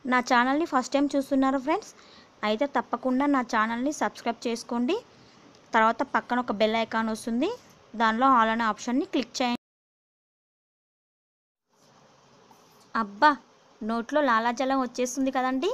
నా ఛానల్ని first time చూస్తున్నారు ఫ్రెండ్స్ అయితే తప్పకుండా నా ఛానల్ని సబ్స్క్రైబ్ చేసుకోండి తర్వాత పక్కన ఒక బెల్ ఐకాన్ వస్తుంది దానిలో ఆల్ అనే ఆప్షన్ని క్లిక్ చేయండి అబ్బా నోట్లో లాలాజలం వచ్చేస్తుంది కదండి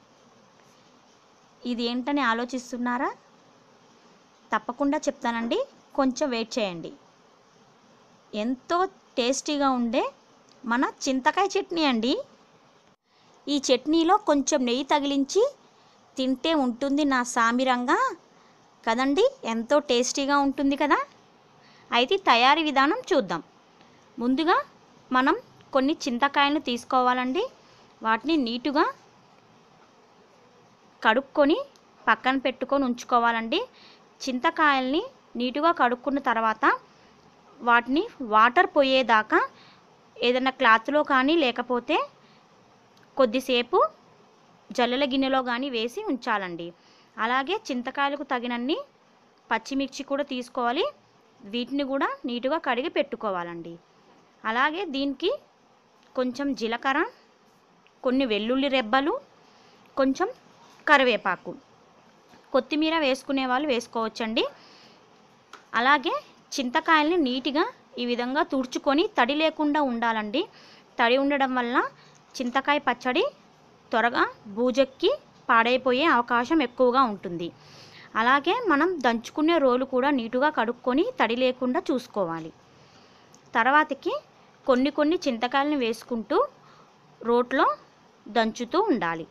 ఇది ఏంటని ఆలోచిస్తున్నారా తప్పకుండా చెప్తానండి కొంచెం వెయిట్ చేయండి ఎంతో టేస్టీగా ఉండే మన చింతకాయ చట్నీ అండి ఈ చట్నీలో కొంచెం నెయ్యి తగిలించి తింటే ఉంటుంది నా సామిరంగా కదండి ఎంతో టేస్టీగా ఉంటుంది కదా అయితే తయారీ విధానం చూద్దాం ముందుగా మనం కొన్ని చింతకాయలను తీసుకోవాలండి వాటిని నీటుగా కడుక్కొని పక్కన పెట్టుకొని ఉంచుకోవాలండి చింతకాయల్ని నీటుగా కడుక్కున్న తర్వాత వాటిని వాటర్ పోయేదాకా ఏదైనా క్లాత్లో కానీ లేకపోతే కొద్దిసేపు జల్లెల గిన్నెలో కానీ వేసి ఉంచాలండి అలాగే చింతకాయలకు తగినన్ని పచ్చిమిర్చి కూడా తీసుకోవాలి వీటిని కూడా నీటుగా కడిగి పెట్టుకోవాలండి అలాగే దీనికి కొంచెం జీలకర్ర కొన్ని వెల్లుల్లి రెబ్బలు కొంచెం కరివేపాకు కొత్తిమీర వేసుకునే వాళ్ళు వేసుకోవచ్చండి అలాగే చింతకాయల్ని నీట్గా ఈ విధంగా తుడుచుకొని తడి లేకుండా ఉండాలండి తడి ఉండడం వల్ల చింతకాయ పచ్చడి త్వరగా బూజెక్కి పాడైపోయే అవకాశం ఎక్కువగా ఉంటుంది అలాగే మనం దంచుకునే రోలు కూడా నీటుగా కడుక్కొని తడి లేకుండా చూసుకోవాలి తర్వాతకి కొన్ని కొన్ని చింతకాయలను వేసుకుంటూ రోట్లో దంచుతూ ఉండాలి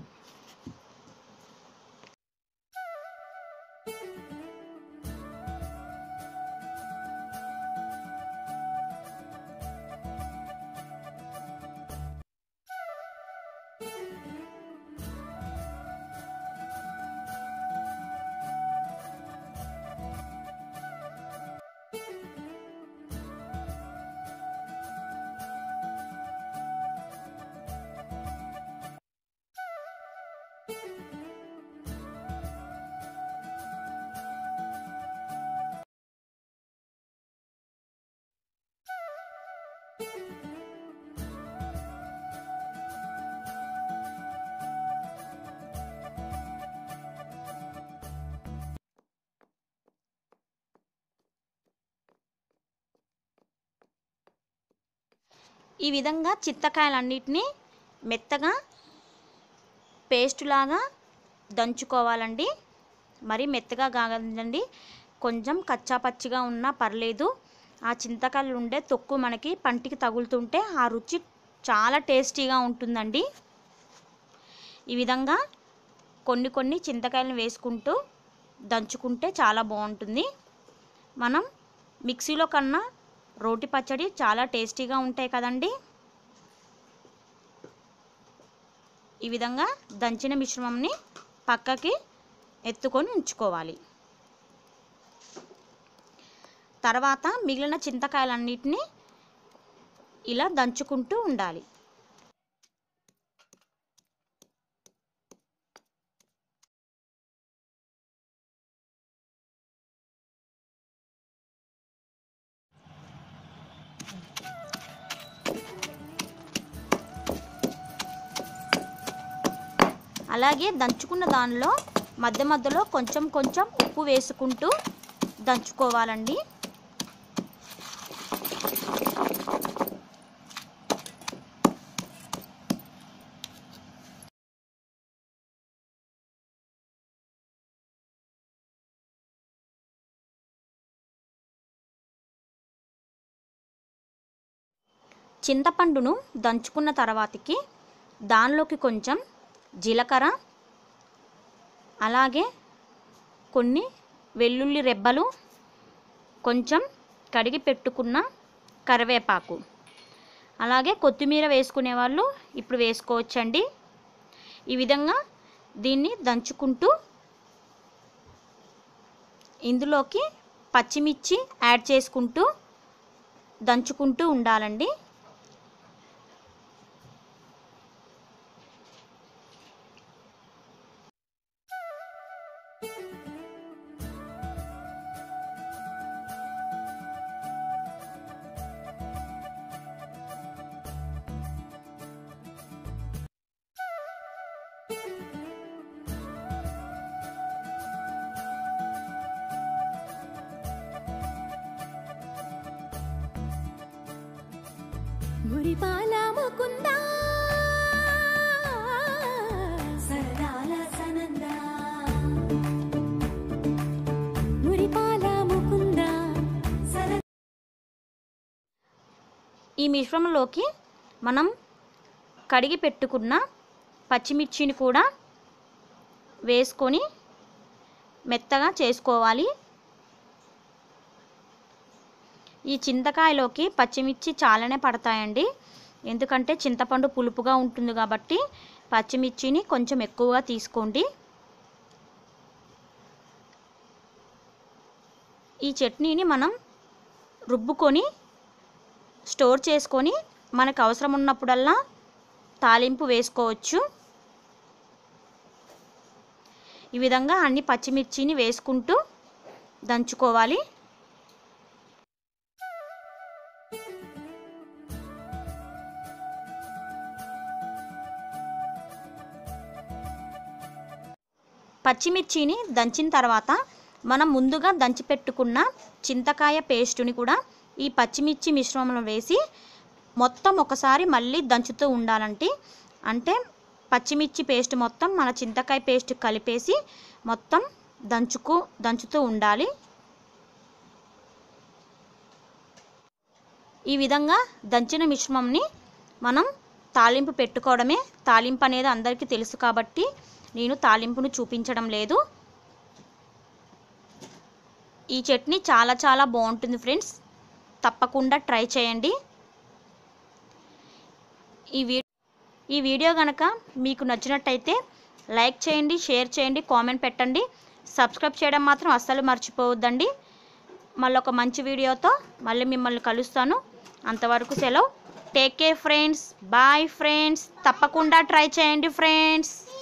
ఈ విధంగా చింతకాయలన్నిటినీ మెత్తగా పేస్ట్ లాగా దంచుకోవాలండి మరి మెత్తగా కాగదండి కొంచెం కచ్చా పచ్చిగా ఉన్నా పర్లేదు ఆ చింతకాయలు ఉండే తొక్కు మనకి పంటికి తగులుతుంటే ఆ రుచి చాలా టేస్టీగా ఉంటుందండి ఈ విధంగా కొన్ని కొన్ని చింతకాయలను వేసుకుంటూ దంచుకుంటే చాలా బాగుంటుంది మనం మిక్సీలో కన్నా రోటి పచ్చడి చాలా టేస్టీగా ఉంటాయి కదండి ఈ విధంగా దంచిన మిశ్రమంని పక్కకి ఎత్తుకొని ఉంచుకోవాలి తర్వాత మిగిలిన చింతకాయలన్నిటినీ ఇలా దంచుకుంటూ ఉండాలి అలాగే దంచుకున్న దానిలో మధ్య మధ్యలో కొంచెం కొంచెం ఉప్పు వేసుకుంటూ దంచుకోవాలండి చింతపండును దంచుకున్న తర్వాతకి దానిలోకి కొంచెం జీలకర్ర అలాగే కొన్ని వెల్లుల్లి రెబ్బలు కొంచెం కడిగి పెట్టుకున్న కరివేపాకు అలాగే కొత్తిమీర వేసుకునే వాళ్ళు ఇప్పుడు వేసుకోవచ్చండి ఈ విధంగా దీన్ని దంచుకుంటూ ఇందులోకి పచ్చిమిర్చి యాడ్ చేసుకుంటూ దంచుకుంటూ ఉండాలండి మురిపాల ముకుందా సరదాల సనందా మురిపాల ముకుందా సర ఈ మిశ్రమంలోకి మనం కడిగి పెట్టుకున్న పచ్చిమిర్చిని కూడా వేసుకొని మెత్తగా చేసుకోవాలి ఈ చింతకాయలోకి పచ్చిమిర్చి చాలానే పడతాయండి ఎందుకంటే చింతపండు పులుపుగా ఉంటుంది కాబట్టి పచ్చిమిర్చిని కొంచెం ఎక్కువగా తీసుకోండి ఈ చట్నీని మనం రుబ్బుకొని స్టోర్ చేసుకొని మనకు అవసరం ఉన్నప్పుడల్లా తాలింపు వేసుకోవచ్చు ఈ విధంగా అన్ని పచ్చిమిర్చిని వేసుకుంటూ దంచుకోవాలి పచ్చిమిర్చిని దంచిన తర్వాత మనం ముందుగా దంచి పెట్టుకున్న చింతకాయ పేస్టుని కూడా ఈ పచ్చిమిర్చి మిశ్రమంలో వేసి మొత్తం ఒకసారి మళ్ళీ దంచుతూ ఉండాలంటే అంటే పచ్చిమిర్చి పేస్ట్ మొత్తం మన చింతకాయ పేస్ట్ కలిపేసి మొత్తం దంచుకు దంచుతూ ఉండాలి ఈ విధంగా దంచిన మిశ్రమంని మనం తాలింపు పెట్టుకోవడమే తాలింపు అనేది అందరికీ తెలుసు కాబట్టి నేను తాలింపును చూపించడం లేదు ఈ చట్నీ చాలా చాలా బాగుంటుంది ఫ్రెండ్స్ తప్పకుండా ట్రై చేయండి ఈ వీ ఈ వీడియో కనుక మీకు నచ్చినట్టయితే లైక్ చేయండి షేర్ చేయండి కామెంట్ పెట్టండి సబ్స్క్రైబ్ చేయడం మాత్రం అస్సలు మర్చిపోవద్దండి మళ్ళీ ఒక మంచి వీడియోతో మళ్ళీ మిమ్మల్ని కలుస్తాను అంతవరకు సెలవు take care friends bye friends తప్పకుండా ట్రై చేయండి ఫ్రెండ్స్